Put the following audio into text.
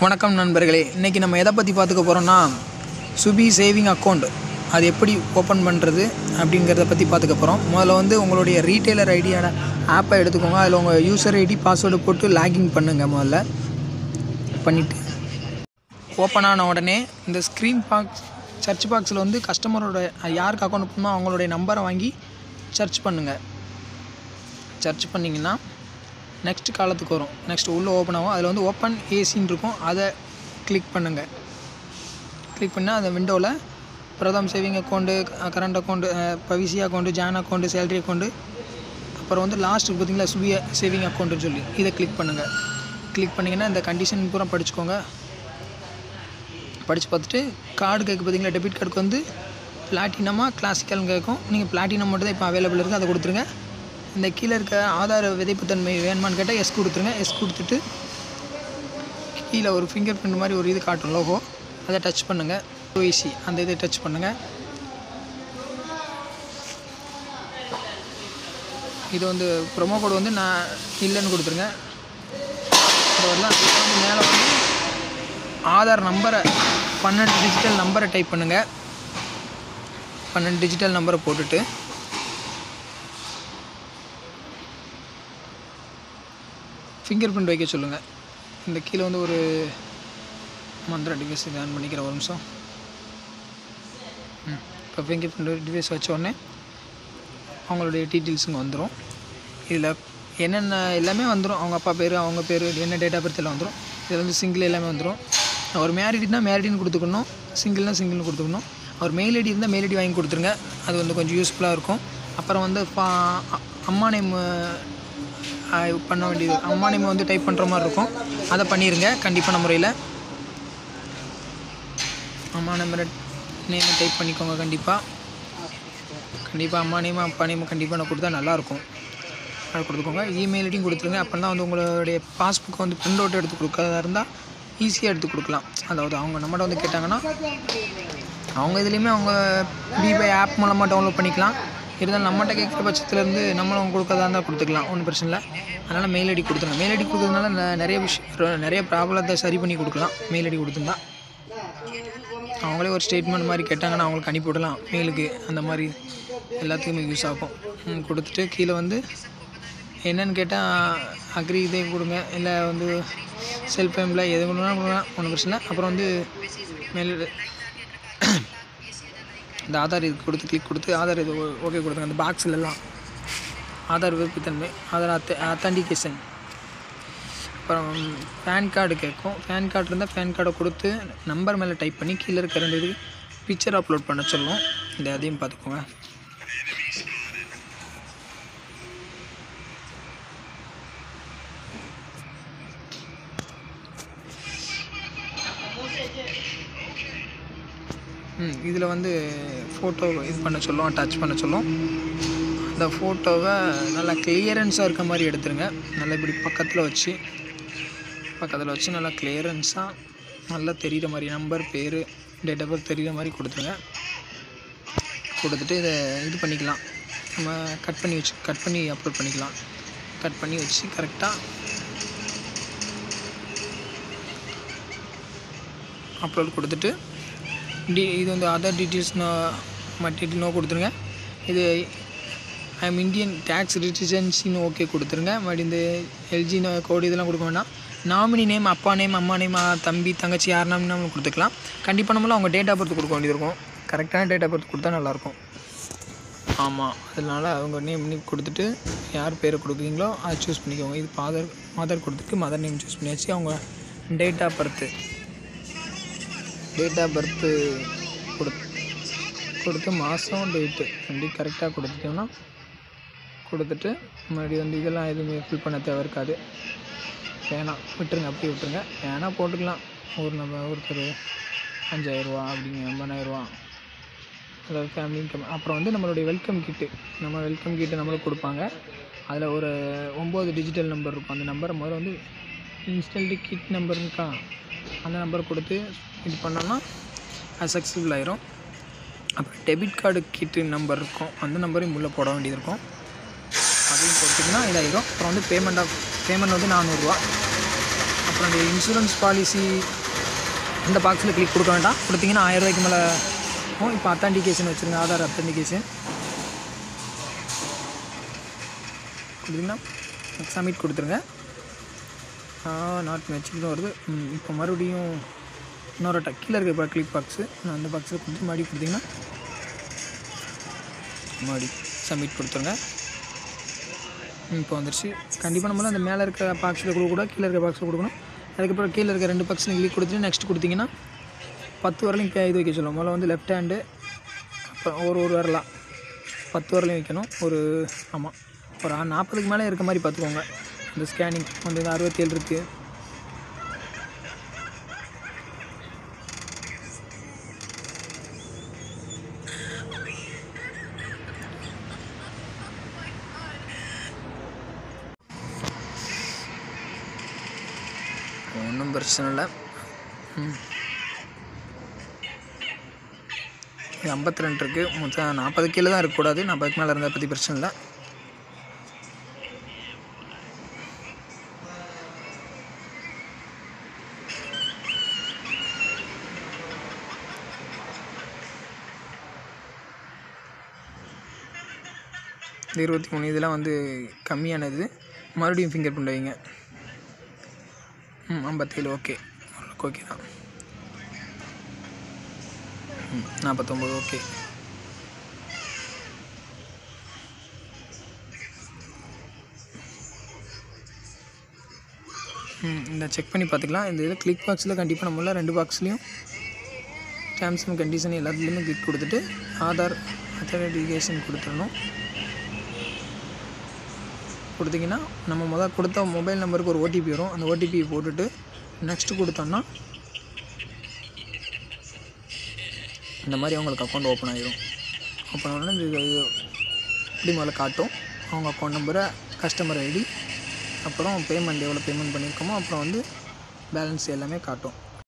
வணக்கம் நண்பர்களே இன்றைக்கி நம்ம எதை பற்றி பார்த்துக்க போகிறோம்னா சுபி சேவிங் அக்கௌண்ட் அது எப்படி ஓப்பன் பண்ணுறது அப்படிங்கிறத பற்றி பார்த்துக்க போகிறோம் முதல்ல வந்து உங்களுடைய ரீட்டைலர் ஐடியான ஆப்பை எடுத்துக்கோங்க அதில் உங்கள் யூசர் ஐடி பாஸ்வேர்டு போட்டு லாகின் பண்ணுங்கள் முதல்ல பண்ணிவிட்டு ஓப்பன் ஆன உடனே இந்த ஸ்க்ரீன் பாக்ஸ் சர்ச் பாக்ஸில் வந்து கஸ்டமரோட யாருக்கு அக்கௌண்ட் பண்ணணும் அவங்களுடைய நம்பரை வாங்கி சர்ச் பண்ணுங்கள் சர்ச் பண்ணிங்கன்னா நெக்ஸ்ட் காலத்துக்கு வரும் நெக்ஸ்ட் உள்ளே ஓப்பன் ஆகும் அதில் வந்து ஓப்பன் ஏசின்னு இருக்கும் அதை கிளிக் பண்ணுங்கள் கிளிக் பண்ணால் அந்த விண்டோவில் பிரதம் சேவிங் அக்கௌண்ட்டு கரண்ட் அக்கௌண்ட்டு பவிசி அக்கௌண்ட்டு ஜான் அக்கௌண்ட்டு சேலரி அக்கௌண்ட்டு அப்புறம் வந்து லாஸ்ட்டுக்கு பார்த்தீங்களா சுபிய சேவிங் அக்கௌண்ட்டுன்னு சொல்லி இதை கிளிக் பண்ணுங்கள் கிளிக் பண்ணிங்கன்னா இந்த கண்டிஷன் பூரா படிச்சுக்கோங்க படித்து பார்த்துட்டு கார்டு கேட்க பார்த்தீங்களா டெபிட் கார்டுக்கு வந்து பிளாட்டினமாக கிளாசிக்கல்னு கேட்கும் நீங்கள் பிளாட்டினம் மட்டும் தான் இப்போ அவைலபிள் இருக்குது அதை கொடுத்துருங்க இந்த கீழே இருக்க ஆதார விதைப்புத்தன்மை வேணுமான்னு கேட்டால் எஸ் கொடுத்துருங்க எஸ் கொடுத்துட்டு கீழே ஒரு ஃபிங்கர் பிரிண்ட் மாதிரி ஒரு இது காட்டும் லோகோ அதை டச் பண்ணுங்கள் ஓய்சி அந்த இதை டச் பண்ணுங்கள் இது வந்து ப்ரொமோ கோடு வந்து நான் இல்லைன்னு கொடுத்துருங்க இது வரலாம் இப்போ வந்து மேலே வந்து ஆதார் நம்பரை பன்னெண்டு டிஜிட்டல் நம்பரை டைப் பண்ணுங்கள் பன்னெண்டு டிஜிட்டல் நம்பரை போட்டுட்டு ஃபிங்கர் பிரிண்ட் வைக்க சொல்லுங்கள் இந்த கீழே வந்து ஒரு மந்திர டிவைஸ் ஆன் பண்ணிக்கிற ஒரு நிமிஷம் ம் இப்போ ஃபிங்கர் பிரிண்ட் டிவைஸ் வச்ச உடனே அவங்களுடைய டீட்டெயில்ஸுங்க வந்துடும் இதில் என்னென்ன எல்லாமே வந்துடும் அவங்க அப்பா பேர் அவங்க பேர் என்ன டேட் ஆஃப் பர்த் எல்லாம் வந்துடும் இதில் வந்து சிங்கிள் எல்லாமே வந்துடும் அவர் மேரிட்னா மேரிட்னு கொடுத்துக்கணும் சிங்கிள்னா சிங்கிள்னு கொடுத்துக்கணும் அவர் மெயில் ஐடி இருந்தால் மெயில் ஐடி வாங்கி கொடுத்துருங்க அது வந்து கொஞ்சம் யூஸ்ஃபுல்லாக இருக்கும் அப்புறம் வந்து பா அ- அம்மா நேம் பண்ண வேண்டியது அம்மா நேம் வந்து டைப் பண்ணுற மாதிரி இருக்கும் அதை பண்ணிடுங்க கண்டிப்பான முறையில் அம்மா நம்பரை நேமை டைப் பண்ணிக்கோங்க கண்டிப்பாக கண்டிப்பாக அம்மா நேம் அப்பா நேம் கண்டிப்பாக நான் கொடுத்தா நல்லாயிருக்கும் அதை கொடுத்துக்கோங்க இமெயில் ஐடியும் கொடுத்துருங்க அப்போனா வந்து உங்களுடைய பாஸ்புக்கை வந்து பிரிண்ட் அவுட் எடுத்து கொடுக்கறதா இருந்தால் ஈஸியாக எடுத்து கொடுக்கலாம் அதாவது அவங்க நம்மகிட்ட வந்து கேட்டாங்கன்னா அவங்க இதுலேயுமே அவங்க பிபை ஆப் மூலமாக டவுன்லோட் பண்ணிக்கலாம் இருந்தாலும் நம்மகிட்ட கேட்குற பட்சத்துலேருந்து நம்மளும் அவங்க கொடுக்கறதா இருந்தால் கொடுத்துக்கலாம் ஒன்றும் பிரச்சனை இல்லை அதனால் மெயில் ஐடி கொடுத்துருங்க மெயில் ஐடி கொடுக்கறதுனால ந- நிறைய விஷயம் நிறைய ப்ராப்ளத்தை சரி பண்ணி கொடுக்கலாம் மெயில் ஐடி கொடுத்துருந்தா அவங்களே ஒரு ஸ்டேட்மெண்ட் மாதிரி கேட்டாங்கன்னா அவங்களுக்கு அனுப்பிவிடலாம் மெயிலுக்கு அந்த மாதிரி எல்லாத்துக்குமே யூஸ் ஆகும் ம், கொடுத்துட்டு கீழே வந்து என்னன்னு கேட்டால் அக்ரி இதே கொடுங்க இல்லை வந்து செல்ஃப் எம்ப்ளாய் எது கொடுக்கலாம் கொடுக்கலாம் ஒன்றும் பிரச்சனை இல்லை அப்புறம் வந்து மேல் இந்த ஆதார் இது கொடுத்து கிளிக் கொடுத்து ஆதார் இது ஓகே கொடுத்துங்க அந்த பாக்ஸில் எல்லாம் ஆதார் விருப்பத்தன்மை ஆதார் அத்த அத்தன்டிகேஷன் அப்புறம் பேன் கார்டு கேட்கும் பேன் கார்டு இருந்தால் பேன் கார்டை கொடுத்து நம்பர் மேலே டைப் பண்ணி கீழே இருக்க ரெண்டு இது பிக்சர் அப்லோட் பண்ண சொல்லும் இந்த அதையும் பார்த்துக்கோங்க ம் இதில் வந்து ஃபோட்டோ இது பண்ண சொல்லும் அட்டாச் பண்ண சொல்லும் அந்த ஃபோட்டோவை நல்லா கிளியரன்ஸாக இருக்க மாதிரி எடுத்துருங்க நல்லா இப்படி பக்கத்தில் வச்சு பக்கத்தில் வச்சு நல்லா கிளியரன்ஸாக நல்லா தெரிகிற மாதிரி நம்பர் பேர் டேட் ஆஃப் பர்த் தெரிகிற மாதிரி கொடுத்துருங்க கொடுத்துட்டு இதை இது பண்ணிக்கலாம் நம்ம கட் பண்ணி வச்சு கட் பண்ணி அப்லோட் பண்ணிக்கலாம் கட் பண்ணி வச்சு கரெக்டாக அப்லோட் கொடுத்துட்டு டி இது வந்து other details no detail no கொடுத்துருங்க இது ஐ எம் இந்தியன் டேக்ஸ் ரிட்டர்ன்ஸின்னு ஓகே கொடுத்துருங்க மறுபடி இந்த எல்ஜி கோடு இதெல்லாம் கொடுக்க வேண்டாம் நாமினி நேம் அப்பா நேம் அம்மா நேம் தம்பி தங்கச்சி யார் நாமினி கொடுத்துக்கலாம் கண்டிப்பாக நம்மளும் அவங்க டேட் ஆஃப் பர்த் கொடுக்க வேண்டியது இருக்கும் கரெக்டான டேட் ஆஃப் பர்த் கொடுத்தா நல்லாயிருக்கும் ஆமாம் அதனால் அவங்க நேம் நேம் கொடுத்துட்டு யார் பேரை கொடுக்குறீங்களோ அதை சூஸ் பண்ணிக்கோங்க இது ஃபாதர் மதர் கொடுத்துட்டு மதர் நேம் சூஸ் பண்ணியாச்சு அவங்க date of birth date of birth கொடு கொடுத்து மாதம் டேட்டு அப்படி கரெக்டாக கொடுத்துட்டோம்னா கொடுத்துட்டு மறுபடியும் வந்து இதெல்லாம் எதுவுமே ஃபில் பண்ண தேவை இருக்காது வேணாம் விட்டுருங்க அப்படியே விட்டுருங்க வேணா போட்டுக்கலாம் ஒரு நம்ம ஒருத்தர் அஞ்சாயிரரூவா அப்படிங்க ஐம்பதாயிரரூவா அதாவது ஃபேமிலி இன்கம் அப்புறம் வந்து நம்மளுடைய வெல்கம் கிட்டு நம்ம வெல்கம் கிட்டு நம்மளுக்கு கொடுப்பாங்க அதில் ஒரு ஒம்பது டிஜிட்டல் நம்பர் இருக்கும் அந்த நம்பரை முதல்ல வந்து இன்ஸ்டன்ட் கிட் நம்பர் இருக்கா அந்த நம்பர் கொடுத்து இது பண்ணோன்னா அது சக்ஸஸ்ஃபுல் ஆயிரும் அப்புறம் டெபிட் கார்டு கிட்டு நம்பர் இருக்கும் அந்த நம்பரையும் உள்ளே போட வேண்டியது இருக்கும் அதையும் போட்டிங்கன்னா இதாயிரும் அப்புறம் வந்து பேமெண்ட் ஆஃப் பேமெண்ட் வந்து நானூறுரூவா அப்புறம் இந்த இன்சூரன்ஸ் பாலிசி இந்த பாக்ஸில் கிளிக் கொடுக்க வேண்டாம் கொடுத்தீங்கன்னா ஆயிரம் ரூபாய்க்கு மேலே இருக்கும் இப்போ அத்தான்டிகேஷன் வச்சுருங்க ஆதார் அத்தான்டிகேஷன் கொடுத்தீங்கன்னா சப்மிட் கொடுத்துருங்க நாட் மேட்ச்னு வருது ம், இப்போ மறுபடியும் இன்னொரு ட- கீழே இருக்க இப்போ கிளிக் பாக்ஸு நான் அந்த பாக்ஸில் கொடுத்து மறுபடியும் கொடுத்தீங்கன்னா மறுபடி சப்மிட் கொடுத்துருங்க ம், இப்போ வந்துருச்சு கண்டிப்பாக நம்மளும் அந்த மேலே இருக்கிற பாக்ஸில் கொடுக்கக்கூடாது கீழே இருக்கிற பாக்ஸில் கொடுக்கணும் அதுக்கப்புறம் கீழே இருக்க ரெண்டு பாக்ஸில் கிளிக் கொடுத்துட்டு நெக்ஸ்ட் கொடுத்தீங்கன்னா பத்து வரலையும் இப்போ இது வைக்க சொல்லுவோம் முதல்ல வந்து லெஃப்ட் ஹேண்டு அப்புறம் ஒரு ஒரு வரலாம் பத்து வரலையும் வைக்கணும் ஒரு ஆமாம் ஒரு ஆ- நாற்பதுக்கு மேலே இருக்க மாதிரி பார்த்துக்கோங்க இந்த ஸ்கேனிங் வந்து இது அறுபத்தேழு இருக்குது ஒன்றும் பிரச்சனை இல்லை ம் இது ஐம்பத்தி ரெண்டு இருக்குது மொத்தம் நாற்பது கீழே தான் இருக்கக்கூடாது நாற்பதுக்கு மேலே இருந்தால் பற்றி பிரச்சனை இல்லை இந்த இருபத்தி மூணு இதெல்லாம் வந்து கம்மியானது மறுபடியும் ஃபிங்கர் பிரிண்ட் வைங்க ம் ஐம்பத்தேழு ஓகே ஓரளவுக்கு ஓகே தான் ம் நாற்பத்தொம்போது ஓகே ம் இந்த செக் பண்ணி பார்த்துக்கலாம் இந்த இதில் கிளிக் பாக்ஸில் கண்டிப்பாக நம்மள ரெண்டு பாக்ஸ்லேயும் டேர்ம்ஸ் அண்ட் கண்டிஷன் எல்லாத்துலேயுமே கிளிக் கொடுத்துட்டு ஆதார் அத்தன்டிகேஷன் கொடுத்துடணும் கொடுத்தீங்கன்னா நம்ம முதல் கொடுத்த மொபைல் நம்பருக்கு ஒரு ஓடிபி வரும் அந்த ஓடிபி போட்டுட்டு நெக்ஸ்ட்டு கொடுத்தோம்னா இந்த மாதிரி அவங்களுக்கு அக்கௌண்ட் ஓப்பன் ஆகிடும் ஓப்பன் ஆனோடனே இது இது இப்படி முதல்ல காட்டும் அவங்க அக்கௌண்ட் நம்பரை கஸ்டமர் ஐடி அப்புறம் பேமெண்ட் எவ்வளோ பேமெண்ட் பண்ணியிருக்கோமோ அப்புறம் வந்து பேலன்ஸ் எல்லாமே காட்டும்